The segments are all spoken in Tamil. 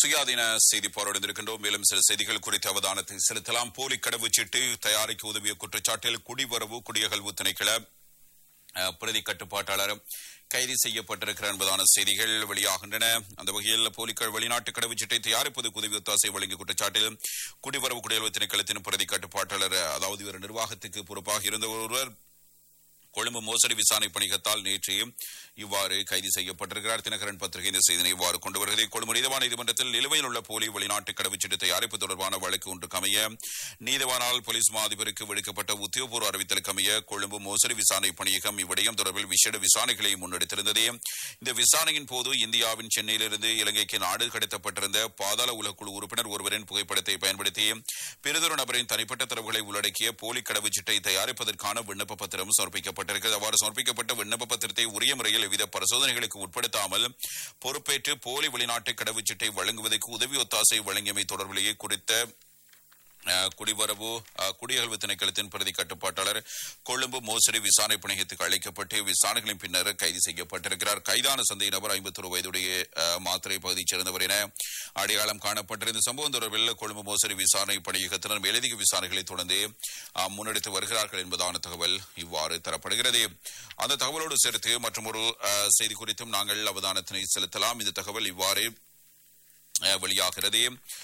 சுயாதீன செய்தி போராடிருக்கின்றோம் மேலும் சில செய்திகள் குறித்த அவதானத்தை செலுத்தலாம் போலி கடவுச்சீட்டு தயாரிக்க உதவிய குற்றச்சாட்டில் குடிவரவு குடியகல்வு திணைக்கள அஹ், பிரதி கட்டுப்பாட்டாளர் கைது செய்யப்பட்டிருக்கிறார் என்பதான செய்திகள் வெளியாகின்றன அந்த வகையில் போலிக்கள் வெளிநாட்டு கடவுச்சீட்டை தயாரிப்பதற்கு உதவி ஒத்தாசை வழங்கிய குற்றச்சாட்டில் குடிவரவு குடியல்வு திணைக்களத்தின் பிரதி கட்டுப்பாட்டாளர் அதாவது இவர் நிர்வாகத்துக்கு பொறுப்பாக இருந்த ஒருவர் கொழும்பு மோசடி விசாரணை பணிகத்தால் நேற்று இவ்வாறு கைது செய்யப்பட்டிருக்கிறார் தினகரன் பத்திரிகை இந்த செய்தியை இவ்வாறு கொண்டு வருகிறது கொழும்பு நீதவான் நீதிமன்றத்தில் நிலுவையில் உள்ள போலி வெளிநாட்டு கடவுச்சீட்டு தயாரிப்பு தொடர்பான வழக்கு ஒன்றுக்கு அமைய நீதவானால் போலீஸ் மா அதிபருக்கு விடுக்கப்பட்ட உத்தியோகபூர்வ அறிவித்தலுக்கு அமைய கொழும்பு மோசடி விசாரணை பணியகம் இவ்விடயம் தொடர்பில் விசேட விசாரணைகளை முன்னெடுத்திருந்தது இந்த விசாரணையின் போது இந்தியாவின் சென்னையிலிருந்து இலங்கைக்கு நாடு கடத்தப்பட்டிருந்த பாதாள உலகக்குழு உறுப்பினர் ஒருவரின் புகைப்படத்தை பயன்படுத்தி பிறிதொரு நபரின் தனிப்பட்ட தரவுகளை உள்ளடக்கிய போலி கடவுச்சீட்டை தயாரிப்பதற்கான விண்ணப்ப பத்திரம் சமர்ப்பிக்கப்பட்டிருக்கிறது அவ்வாறு சமர்ப்பிக்கப்பட்ட விண்ணப்ப பத்திரத்தை உரிய முறையில் எவ்வித பரிசோதனைகளுக்கு உட்படுத்தாமல் பொறுப்பேற்று போலி வெளிநாட்டு கடவுச்சீட்டை வழங்குவதற்கு உதவி ஒத்தாசை வழங்கியமை தொடர்பிலேயே குறித்த அஹ், குடிவரவு அஹ், குடியகல்வு திணைக்களத்தின் பிரதி கட்டுப்பாட்டாளர் கொழும்பு மோசடி விசாரணை பணியத்துக்கு அழைக்கப்பட்டு விசாரணைகளின் பின்னர் கைது செய்யப்பட்டிருக்கிறார் கைதான சந்தை நபர் ஐம்பத்தொரு வயதுடைய அஹ், மாத்திரை பகுதியைச் சேர்ந்தவர் என அடையாளம் காணப்பட்டிருந்த இந்த சம்பவம் தொடர்பில் கொழும்பு மோசடி விசாரணை பணியகத்தினர் மேலதிக விசாரணைகளை தொடர்ந்து அஹ், முன்னெடுத்து வருகிறார்கள் என்பதான தகவல் இவ்வாறு தரப்படுகிறது அந்த தகவலோடு சேர்த்து மற்றொரு அஹ், செய்தி குறித்தும் நாங்கள் அவதானத்தினை செலுத்தலாம் இந்த தகவல் இவ்வாறு அஹ், வெளியாகிறது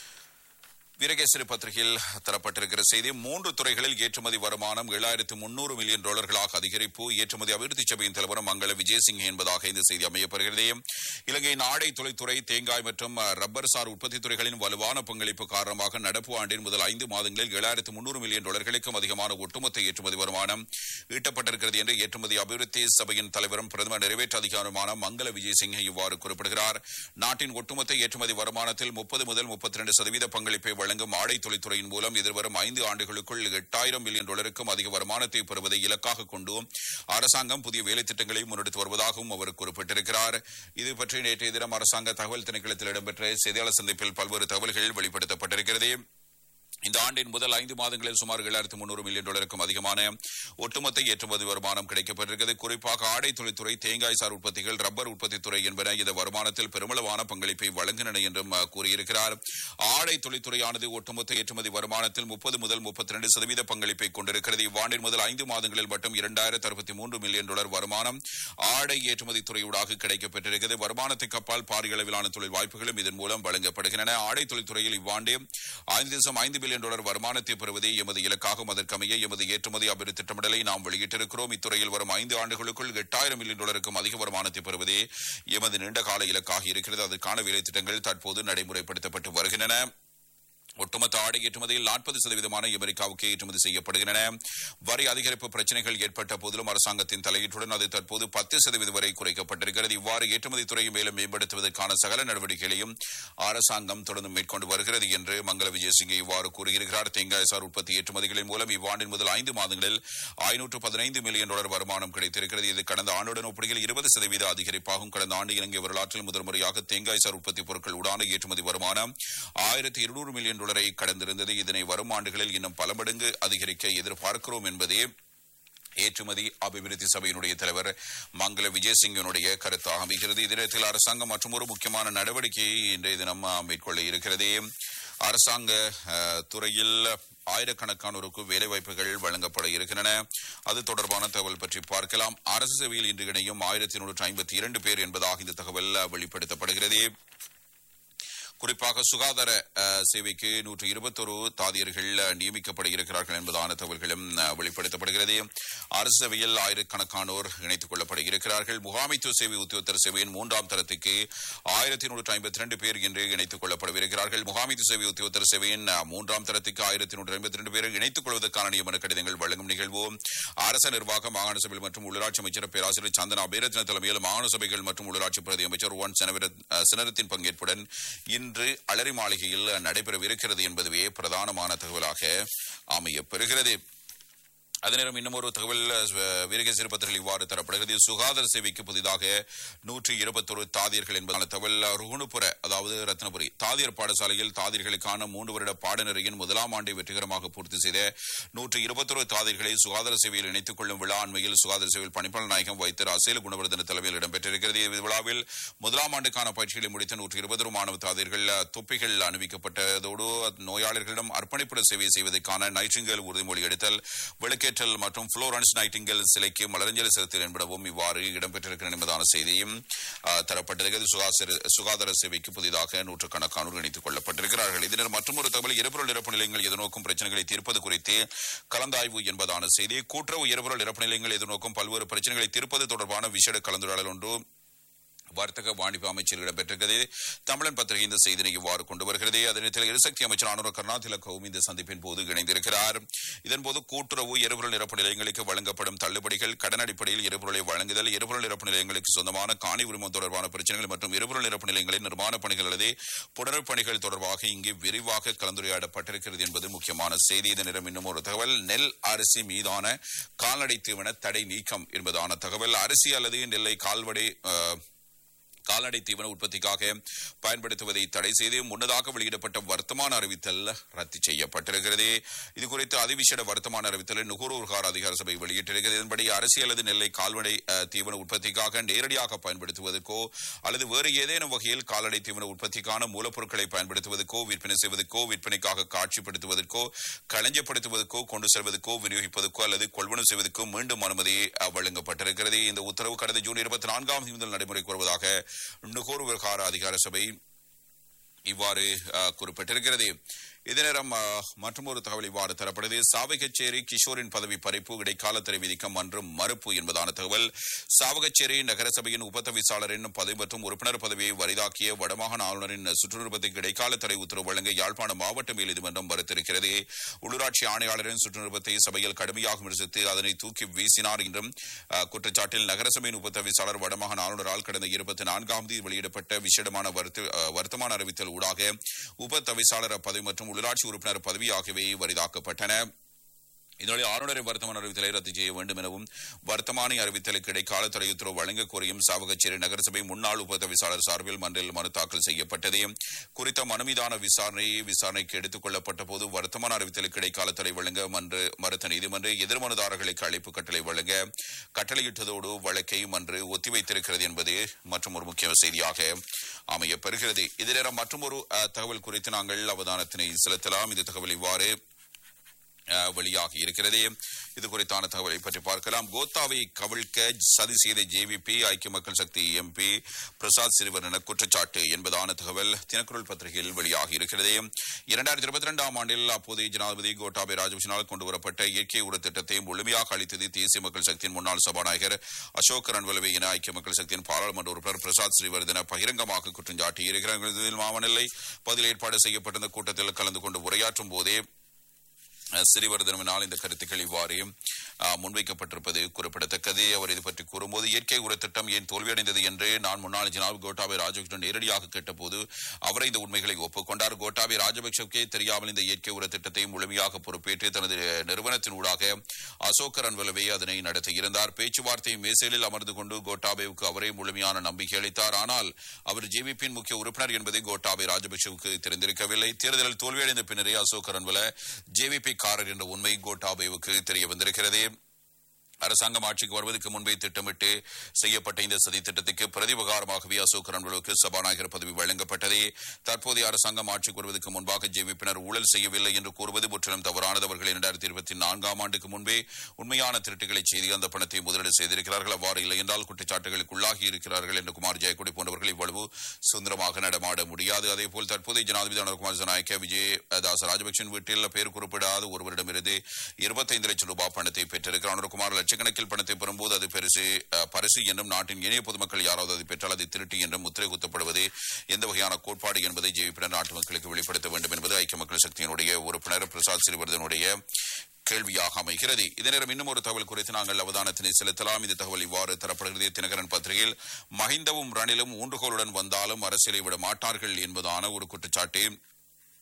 வீரகேசரி பத்திரிகையில் தரப்பட்டிருக்கிற செய்தி மூன்று துறைகளில் ஏற்றுமதி வருமானம் ஏழாயிரத்து முன்னூறு மில்லியன் டாலர்களாக அதிகரிப்பு ஏற்றுமதி அபிவிருத்தி சபையின் தலைவர் மங்கள விஜயசிங் என்பதாக இந்த செய்தி அமையப்படுகிறது இலங்கையின் ஆடை தொழில்துறை தேங்காய் மற்றும் அஹ், ரப்பர் சார் உற்பத்தி துறைகளின் வலுவான பங்களிப்பு காரணமாக நடப்பு ஆண்டின் முதல் ஐந்து மாதங்களில் ஏழாயிரத்து முன்னூறு மில்லியன் டாலர்களுக்கும் அதிகமான ஒட்டுமொத்த ஏற்றுமதி வருமானம் ஈட்டப்பட்டிருக்கிறது என்று ஏற்றுமதி அபிவிருத்தி சபையின் தலைவரும் பிரதமர் நிறைவேற்று அதிகாரமான மங்கள விஜயசிங் இவ்வாறு குறிப்பிடுகிறார் நாட்டின் ஒட்டுமொத்த ஏற்றுமதி வருமானத்தில் முப்பது முதல் முப்பத்தி ரெண்டு சதவீத பங்களிப்பை வழங்கும் ஆடை தொழில்துறையின் மூலம் எதிர்வரும் ஐந்து ஆண்டுகளுக்குள் எட்டாயிரம் மில்லியன் டாலருக்கும் அதிக வருமானத்தை பெறுவதை இலக்காக கொண்டு அரசாங்கம் புதிய வேலை திட்டங்களை முன்னெடுத்து வருவதாகவும் அவர் குறிப்பிட்டிருக்கிறார் இது பற்றி நேற்றைய தினம் அரசாங்க தகவல் திணைக்களத்தில் இடம்பெற்ற செய்தியாளர் சந்திப்பில் பல்வேறு தகவல்கள் வெளிப்படுத்தப்பட்டிருக்கிறது இந்த ஆண்டின் முதல் ஐந்து மாதங்களில் சுமார் ஏழாயிரத்து முன்னூறு மில்லியன் டாலருக்கும் அதிகமான ஒட்டுமொத்த ஏற்றுமதி வருமானம் கிடைக்கப்பட்டிருக்கிறது குறிப்பாக ஆடை தொழில்துறை தேங்காய் சார் உற்பத்திகள் ரப்பர் உற்பத்தித் துறை என்பன இந்த வருமானத்தில் பெருமளவான பங்களிப்பை வழங்குகின்றன என்றும் அஹ், கூறியிருக்கிறார் ஆடை தொழில்துறையானது ஒட்டுமொத்த ஏற்றுமதி வருமானத்தில் முப்பது முதல் முப்பத்தி ரெண்டு சதவீத பங்களிப்பை கொண்டிருக்கிறது இவ்வாண்டின் முதல் ஐந்து மாதங்களில் மட்டும் இரண்டாயிரத்து அறுபத்தி மூன்று மில்லியன் டாலர் வருமானம் ஆடை ஏற்றுமதி துறையூடாக கிடைக்கப்பட்டிருக்கிறது வருமானத்துக்கு அப்பால் பாரிய அளவிலான தொழில் வாய்ப்புகளும் இதன் மூலம் வழங்கப்படுகின்றன ஆடை தொழில்துறையில் இவ்வாண்டு ஐந்து தசம் ஐந்து பில்லியன் டாலர் வருமானத்தை பெறுவதே எமது இலக்காகும் அதற்கமைய எமது ஏற்றுமதி அபிவிருத்தி திட்டமிடலை நாம் வெளியிட்டிருக்கிறோம் இத்துறையில் வரும் ஐந்து ஆண்டுகளுக்குள் எட்டாயிரம் மில்லியன் டாலருக்கும் அதிக வருமானத்தை பெறுவதே எமது நீண்டகால இலக்காக இருக்கிறது அதற்கான வேலை திட்டங்கள் தற்போது நடைமுறைப்படுத்தப்பட்டு வருகின்றன ஒட்டுமொத்த ஆடை ஏற்றுமதியில் நாற்பது சதவீதமான அமெரிக்காவுக்கு ஏற்றுமதி செய்யப்படுகின்றன வரி அதிகரிப்பு பிரச்சனைகள் ஏற்பட்ட போதிலும் அரசாங்கத்தின் தலையீட்டுடன் அது தற்போது பத்து சதவீதம் வரை குறைக்கப்பட்டிருக்கிறது இவ்வாறு ஏற்றுமதி துறையை மேலும் மேம்படுத்துவதற்கான சகல நடவடிக்கைகளையும் அரசாங்கம் தொடர்ந்து மேற்கொண்டு வருகிறது என்று மங்கள விஜயசிங்க இவ்வாறு கூறுகிறார் தேங்காய் சார் உற்பத்தி ஏற்றுமதிகளின் மூலம் இவ்வாண்டின் முதல் ஐந்து மாதங்களில் ஐநூற்று பதினைந்து மில்லியன் டாலர் வருமானம் கிடைத்திருக்கிறது இது கடந்த ஆண்டுடன் ஒப்பிடுகையில் இருபது சதவீத அதிகரிப்பாகும் கடந்த ஆண்டு இலங்கை வரலாற்றில் முதல் முறையாக தேங்காய் சார் உற்பத்தி பொருட்கள் உடான ஏற்றுமதி வருமானம் ஆயிரத்தி இருநூறு மில்லியன் டாலரை கடந்திருந்தது இதனை வரும் ஆண்டுகளில் இன்னும் பல மடங்கு அதிகரிக்க எதிர்பார்க்கிறோம் என்பதே ஏற்றுமதி அபிவிருத்தி சபையினுடைய தலைவர் மங்கள விஜயசிங்கனுடைய கருத்தாக அமைகிறது இதனத்தில் அரசாங்கம் மற்றும் ஒரு முக்கியமான நடவடிக்கையை இன்றைய தினம் அஹ், மேற்கொள்ள இருக்கிறது அரசாங்க அஹ், துறையில் ஆயிரக்கணக்கானோருக்கு வேலைவாய்ப்புகள் வழங்கப்பட இருக்கின்றன அது தொடர்பான தகவல் பற்றி பார்க்கலாம் அரசு சேவையில் இன்று இணையும் ஆயிரத்தி நூற்று ஐம்பத்தி இரண்டு பேர் என்பதாக இந்த தகவல் அஹ், வெளிப்படுத்தப்படுகிறது குறிப்பாக சுகாதார அஹ், சேவைக்கு நூற்று இருபத்தொரு தாதியர்கள் அஹ், நியமிக்கப்பட இருக்கிறார்கள் என்பதான தகவல்களும் அஹ், வெளிப்படுத்தப்படுகிறது அரசு சேவையில் ஆயிரக்கணக்கானோர் இணைத்துக் கொள்ளப்பட இருக்கிறார்கள் முகாமைத்துவ சேவை உத்தியோகத்தர் சேவையின் மூன்றாம் தரத்துக்கு ஆயிரத்தி நூற்று ஐம்பத்தி ரெண்டு பேர் இன்று இணைத்துக் கொள்ளப்படவிருக்கிறார்கள் முகாமைத்துவ சேவை உத்தியோகத்தர் சேவையின் அஹ், மூன்றாம் தரத்துக்கு ஆயிரத்தி நூற்று ஐம்பத்தி ரெண்டு பேர் இணைத்துக் கொள்வதற்கான நியமன கடிதங்கள் வழங்கும் நிகழ்வு அரச நிர்வாக மாகாண சபை மற்றும் உள்ளாட்சி அமைச்சர் பேராசிரியர் சந்தனா அபேரத்ன தலைமையில் மாகாண சபைகள் மற்றும் உள்ளாட்சி பிரதி அமைச்சர் ஒன் சினரத்தின் பங்கேற்புடன் இன்று அலரி மாளிகையில் நடைபெறவிருக்கிறது என்பதுவே பிரதானமான தகவலாக அமையப்பெறுகிறது அதே நேரம் இன்னும் ஒரு தகவல் அஹ், வீரகேசரி பத்திரிகை இவ்வாறு தரப்படுகிறது சுகாதார சேவைக்கு புதிதாக நூற்றி இருபத்தொரு தாதியர்கள் என்பதான தகவல் ருகுணுபுர அதாவது ரத்னபுரி தாதியர் பாடசாலையில் தாதியர்களுக்கான மூன்று வருட பாடநெறியின் முதலாம் ஆண்டை வெற்றிகரமாக பூர்த்தி செய்த நூற்றி இருபத்தொரு தாதியர்களை சுகாதார சேவையில் இணைத்துக் கொள்ளும் விழா அண்மையில் சுகாதார சேவையில் பணிப்பாளர் நாயகம் வைத்தியர் அசேல குணவர்தன தலைமையில் இடம்பெற்றிருக்கிறது இந்த விழாவில் முதலாம் ஆண்டுக்கான பயிற்சிகளை முடித்த நூற்றி இருபது மாணவ தாதியர்கள் அஹ், தொப்பிகள் அணிவிக்கப்பட்டதோடு நோயாளர்களிடம் அர்ப்பணிப்புட சேவை செய்வதற்கான நைட்டிங்கல் உறுதிமொழி எடுத்தல் விளக்கேற்றல் மற்றும் புளோரன்ஸ் நைட்டிங்கல் சிலைக்கு மலரஞ்சலி செலுத்தல் என்பனவும் இவ்வாறு இடம்பெற்றிருக்கின்றன என்பதான செய்தியும் அஹ், தரப்பட்டிருக்கிறது சுகாதார சுகாதார சேவைக்கு புதிதாக நூற்றுக்கணக்கானோர் இணைத்துக் கொள்ளப்பட்டிருக்கிறார்கள் இதனர் மற்றொரு தகவல் எரிபொருள் இறப்பு நிலையங்கள் எதிர்நோக்கும் பிரச்சனைகளை தீர்ப்பது குறித்து கலந்தாய்வு என்பதான செய்தி கூட்டுறவு எரிபொருள் இறப்பு நிலையங்கள் எதிர்நோக்கும் பல்வேறு பிரச்சனைகளை தீர்ப்பது தொடர்பான விசேட கலந்துரையாடல் ஒன்று வர்த்தக வாணிப அமைச்சர் இடம்பெற்றிருக்கிறது தமிழன் பத்திரிகை இந்த செய்தினை இவ்வாறு கொண்டு வருகிறது அதே நேரத்தில் எரிசக்தி அமைச்சர் ஆனூர் கருணாதிலக்கவும் இந்த சந்திப்பின் போது இணைந்திருக்கிறார் இதன்போது கூட்டுறவு எரிபொருள் நிரப்பு நிலையங்களுக்கு வழங்கப்படும் தள்ளுபடிகள் கடன் அடிப்படையில் எரிபொருளை வழங்குதல் எரிபொருள் நிரப்பு நிலையங்களுக்கு சொந்தமான காணி உரிமம் தொடர்பான பிரச்சனைகள் மற்றும் எரிபொருள் நிரப்பு நிலையங்களின் நிர்மாண பணிகள் அல்லது புனரமைப்பு பணிகள் தொடர்பாக இங்கு விரிவாக கலந்துரையாடப்பட்டிருக்கிறது என்பது முக்கியமான செய்தி இந்த நேரம் இன்னும் ஒரு தகவல் நெல் அரிசி மீதான கால்நடை தீவன தடை நீக்கம் என்பதான தகவல் அரிசி அல்லது நெல்லை கால்வடை அஹ், கால்நடை தீவன உற்பத்திக்காக பயன்படுத்துவதை தடை செய்து முன்னதாக வெளியிடப்பட்ட வர்த்தமான அறிவித்தல் ரத்து செய்யப்பட்டிருக்கிறது இது குறித்து அதிவிசேட வர்த்தமான அறிவித்தலை நுகர்வோர்கார அதிகார சபை வெளியிட்டிருக்கிறது இதன்படி அரிசி அல்லது நெல்லை கால்நடை அஹ், தீவன உற்பத்திக்காக நேரடியாக பயன்படுத்துவதற்கோ அல்லது வேறு ஏதேனும் வகையில் கால்நடை தீவன உற்பத்திக்கான மூலப்பொருட்களை பயன்படுத்துவதற்கோ விற்பனை செய்வதற்கோ விற்பனைக்காக காட்சிப்படுத்துவதற்கோ களஞ்சப்படுத்துவதற்கோ கொண்டு செல்வதற்கோ விநியோகிப்பதற்கோ அல்லது கொள்வனவு செய்வதற்கோ மீண்டும் அனுமதி அஹ், வழங்கப்பட்டிருக்கிறது இந்த உத்தரவு கடந்த ஜூன் இருபத்தி நான்காம் தேதி முதல் நடைமுறைக்கு வருவதாக நுகர்வோர் விவகார அதிகார சபை இவ்வாறு அஹ், குறிப்பிட்டிருக்கிறது இதே நேரம் மற்றொரு தகவல் இவ்வாறு தரப்படுது சாவகச்சேரி கிஷோரின் பதவி பறிப்பு இடைக்கால தடை விதிக்க மன்றம் மறுப்பு என்பதான தகவல் சாவகச்சேரி நகரசபையின் உபதவிசாளரின் பதவி மற்றும் உறுப்பினர் பதவியை வரிதாக்கிய வடமாகாண ஆளுநரின் சுற்றுநிருபத்துக்கு இடைக்கால தடை உத்தரவு வழங்க யாழ்ப்பாண மாவட்ட மேல்நீதிமன்றம் மறுத்திருக்கிறது உள்ளூராட்சி ஆணையாளரின் சுற்றுநிருபத்தை சபையில் கடுமையாக விமர்சித்து அதனை தூக்கி வீசினார் என்றும் அஹ், குற்றச்சாட்டில் நகரசபையின் உபதவிசாளர் வடமாகாண ஆளுநரால் கடந்த இருபத்தி நான்காம் தேதி வெளியிடப்பட்ட விசேடமான வர்த்த- அஹ், வர்த்தமான அறிவித்தல் ஊடாக உப தவிசாளர் பதவி மற்றும் உள்ளாட்சி உறுப்பினர் பதவி ஆகியவை வரிதாக்கப்பட்டன இதனுடைய ஆளுநரை வர்த்தமான அறிவித்தலை ரத்து செய்ய வேண்டும் எனவும் வர்த்தமானி அறிவித்தலுக்கு இடைக்கால தடை உத்தரவு வழங்க கோரியும் சாவகச்சேரி நகரசபை முன்னாள் உபதவிசாளர் சார்பில் மன்றில் மனு தாக்கல் செய்யப்பட்டது குறித்த மனு மீதான விசாரணை விசாரணைக்கு எடுத்துக் கொள்ளப்பட்ட போது வர்த்தமான அறிவித்தலுக்கு இடைக்கால தடை வழங்க மன்று மறுத்த நீதிமன்ற எதிர்மனுதாரர்களுக்கு அழைப்பு கட்டளை வழங்க கட்டளையிட்டதோடு வழக்கை மன்று ஒத்திவைத்திருக்கிறது என்பது மற்றும் ஒரு முக்கிய செய்தியாக அமையப்பெறுகிறது இதே நேரம் மற்றும் ஒரு தகவல் குறித்து நாங்கள் அவதானத்தினை செலுத்தலாம் இந்த தகவல் இவ்வாறு அஹ், வெளியாகி இருக்கிறது இது குறித்தான தகவலை பற்றி பார்க்கலாம் கோத்தாவை கவிழ்க்க சதி செய்த ஜேவிபி ஐக்கிய மக்கள் சக்தி எம்பி பிரசாத் சிறுவன் என குற்றச்சாட்டு என்பதான தகவல் தினக்குரல் பத்திரிகையில் வெளியாகி இருக்கிறது இரண்டாயிரத்தி இருபத்தி இரண்டாம் ஆண்டில் அப்போதைய ஜனாதிபதி கோட்டாபய ராஜபக்சனால் கொண்டுவரப்பட்ட இயற்கை உர திட்டத்தை முழுமையாக அளித்தது தேசிய மக்கள் சக்தியின் முன்னாள் சபாநாயகர் அசோக் ரன்வலவே என ஐக்கிய மக்கள் சக்தியின் பாராளுமன்ற உறுப்பினர் பிரசாத் ஸ்ரீவர்தன பகிரங்கமாக குற்றம் சாட்டியிருக்கிறார் இதில் மாவனெல்லை பதில் ஏற்பாடு செய்யப்பட்டிருந்த கூட்டத்தில் கலந்து கொண்டு உரையாற்றும் போதே அஹ், சிறிவர்தனவினால் இந்த கருத்துக்கள் இவ்வாறு அஹ், முன்வைக்கப்பட்டிருப்பது குறிப்பிடத்தக்கது அவர் இது பற்றி கூறும்போது இயற்கை உர திட்டம் ஏன் தோல்வியடைந்தது என்று நான் முன்னாள் ஜனாப் கோட்டாபய ராஜபக்சன் நேரடியாக கேட்டபோது அவரை இந்த உண்மைகளை ஒப்புக்கொண்டார் கோட்டாபய ராஜபக்சவுக்கே தெரியாமல் இந்த இயற்கை உர திட்டத்தை முழுமையாக பொறுப்பேற்று தனது நிறுவனத்தின் ஊடாக அசோக் ரன்வலவே அதனை நடத்தியிருந்தார் பேச்சுவார்த்தை மேசையில் அமர்ந்து கொண்டு கோட்டாபேவுக்கு அவரே முழுமையான நம்பிக்கை அளித்தார் ஆனால் அவர் ஜேவிபியின் முக்கிய உறுப்பினர் என்பதை கோட்டாபே ராஜபக்சவுக்கு தெரிந்திருக்கவில்லை தேர்தலில் தோல்வியடைந்த பின்னரே அசோக் ரன்வல ஜேவிபி காரர் என்ற உண்மை கோட்டாபேவுக்கு தெரிய வந்திருக்கிறது அரசாங்கம் ஆட்சிக்கு வருவதற்கு முன்பே திட்டமிட்டு செய்யப்பட்ட இந்த சதி திட்டத்துக்கு பிரதிபகாரமாகவே அசோக் ரன்வலுக்கு சபாநாயகர் பதவி வழங்கப்பட்டது தற்போதைய அரசாங்கம் ஆட்சிக்கு வருவதற்கு முன்பாக ஜேவிப்பினர் ஊழல் செய்யவில்லை என்று கூறுவது முற்றிலும் தவறானது அவர்கள் இரண்டாயிரத்தி இருபத்தி நான்காம் ஆண்டுக்கு முன்பே உண்மையான திருட்டுகளை செய்து அந்த பணத்தை முதலீடு செய்திருக்கிறார்கள் அவ்வாறு இல்லை என்றால் குற்றச்சாட்டுகளுக்கு உள்ளாகி இருக்கிறார்கள் என்று குமார் ஜெயக்குடி போன்றவர்கள் இவ்வளவு சுதந்திரமாக நடமாட முடியாது அதேபோல் தற்போதைய ஜனாதிபதி அனுகுமார் ஜனநாயக்க விஜய் தாஸ் ராஜபக்சன் வீட்டில் பெயர் குறிப்பிடாத ஒருவரிடமிருந்து இருபத்தைந்து லட்சம் ரூபாய் பணத்தை பெற்றிருக்கிறார் அனுகுமார் லட்சக்கணக்கில் பணத்தை பெறும்போது அது பெருசு அஹ், பரிசு என்றும் நாட்டின் இணைய பொதுமக்கள் யாராவது அதை பெற்றால் அது திருட்டு என்றும் முத்திரை குத்தப்படுவது எந்த வகையான கோட்பாடு என்பதை ஜெயிப்பினர் நாட்டு மக்களுக்கு வெளிப்படுத்த வேண்டும் என்பது ஐக்கிய மக்கள் சக்தியினுடைய உறுப்பினர் பிரசாத் சிறிவர்தனுடைய கேள்வியாக அமைகிறது இதே நேரம் இன்னும் ஒரு தகவல் குறித்து நாங்கள் அவதானத்தினை செலுத்தலாம் இந்த தகவல் இவ்வாறு தரப்படுகிறது தினகரன் பத்திரிகையில் மஹிந்தவும் ரணிலும் ஊன்றுகோலுடன் வந்தாலும் அரசியலை விட மாட்டார்கள் என்பதான ஒரு குற்றச்சாட்டு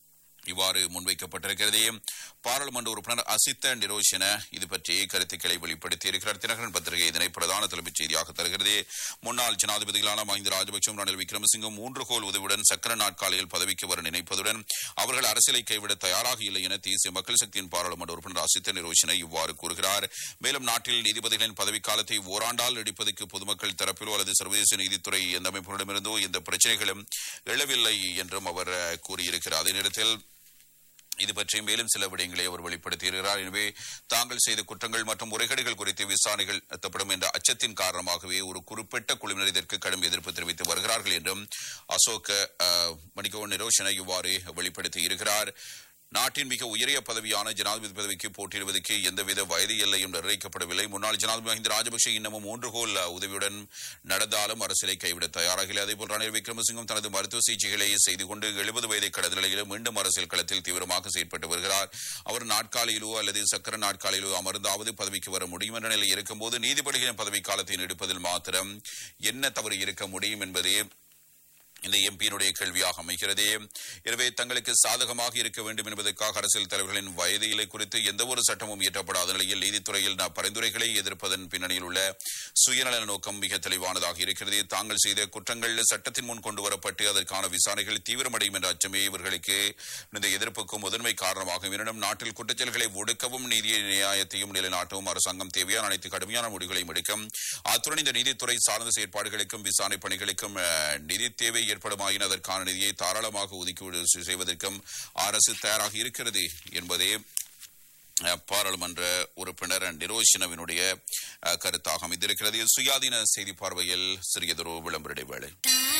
இவ்வாறு முன்வைக்கப்பட்டிருக்கிறது பாராளுமன்ற உறுப்பினர் அசித்த நிரோஷன இது பற்றி கருத்துக்களை வெளிப்படுத்தியிருக்கிறார் தினகரன் பத்திரிகை இதனை பிரதான தலைமைச் செய்தியாக தருகிறது முன்னாள் ஜனாதிபதிகளான மஹிந்த ராஜபக்சம் ரணில் விக்ரமசிங்கம் மூன்று கோல் உதவியுடன் சக்கர நாட்காலியில் பதவிக்கு வர நினைப்பதுடன் அவர்கள் அரசியலை கைவிட தயாராக இல்லை என தேசிய மக்கள் சக்தியின் பாராளுமன்ற உறுப்பினர் அசித்த நிரோஷன இவ்வாறு கூறுகிறார் மேலும் நாட்டில் நீதிபதிகளின் பதவிக்காலத்தை ஓராண்டால் நீடிப்பதற்கு பொதுமக்கள் தரப்பிலோ அல்லது சர்வதேச நீதித்துறை எந்த அமைப்புகளிடமிருந்தோ எந்த பிரச்சனைகளும் எழவில்லை என்றும் அவர் அஹ், கூறியிருக்கிறார் அதே நேரத்தில் இது பற்றி மேலும் சில விடயங்களை அவர் வெளிப்படுத்தியிருக்கிறார் எனவே தாங்கள் செய்த குற்றங்கள் மற்றும் முறைகேடுகள் குறித்து விசாரணைகள் நடத்தப்படும் என்ற அச்சத்தின் காரணமாகவே ஒரு குறிப்பிட்ட குழுவினர் இதற்கு கடும் எதிர்ப்பு தெரிவித்து வருகிறார்கள் என்றும் அசோக் அஹ், மணிகவன் நிரோஷன இவ்வாறு வெளிப்படுத்தி இருக்கிறார் நாட்டின் மிக உயரிய பதவியான ஜனாதிபதி பதவிக்கு போட்டியிடுவதற்கு எந்தவித வயது எல்லையும் நிர்ணயிக்கப்படவில்லை முன்னாள் ஜனாதிபதி மஹிந்த ராஜபக்ஷ இன்னமும் மூன்றுகோல் அஹ், உதவியுடன் நடந்தாலும் அரசியலை கைவிட தயாராகவில்லை அதேபோல் ரணில் விக்ரமசிங்கம் தனது மருத்துவ சிகிச்சைகளை செய்து கொண்டு எழுபது வயதை கடந்த நிலையிலும் மீண்டும் அரசியல் களத்தில் தீவிரமாக செயற்பட்டு வருகிறார் அவர் நாட்காலியிலோ அல்லது சக்கர நாட்காலியிலோ அமர்ந்தாவது பதவிக்கு வர முடியும் என்ற நிலை இருக்கும்போது நீதிபதிகளின் பதவி காலத்தை நீடிப்பதில் மாத்திரம் என்ன தவறு இருக்க முடியும் என்பதே இந்த எம்பியினுடைய கேள்வியாக அமைகிறது எனவே தங்களுக்கு சாதகமாக இருக்க வேண்டும் என்பதற்காக அரசியல் தலைவர்களின் வயது இலை குறித்து எந்த ஒரு சட்டமும் இயற்றப்படாத நிலையில் நீதித்துறையில் ந- பரிந்துரைகளை எதிர்ப்பதன் பின்னணியில் உள்ள சுயநல நோக்கம் மிக தெளிவானதாக இருக்கிறது தாங்கள் செய்த குற்றங்கள் சட்டத்தின் முன் கொண்டு வரப்பட்டு அதற்கான விசாரணைகள் தீவிரமடையும் என்ற அச்சமே இவர்களுக்கு இந்த எதிர்ப்புக்கும் முதன்மை காரணமாகும் எனினும் நாட்டில் குற்றச்செயல்களை ஒடுக்கவும் நீதியை நியாயத்தையும் நிலைநாட்டவும் அரசாங்கம் தேவையான அனைத்து கடுமையான முடிவுகளையும் எடுக்கும் அத்துடன் இந்த நீதித்துறை சார்ந்த செயற்பாடுகளுக்கும் விசாரணை பணிகளுக்கும் அஹ், நிதி தேவை ஏற்படுமாயின் அதற்கான நிதியை தாராளமாக ஒதுக்கீடு செய்வதற்கும் அரசு தயாராக இருக்கிறது என்பதே அஹ், பாராளுமன்ற உறுப்பினர் நிரோஷனவினுடைய அஹ், கருத்தாக அமைந்திருக்கிறது சுயாதீன செய்தி பார்வையில் சிறியதொரு விளம்பர இடைவேளை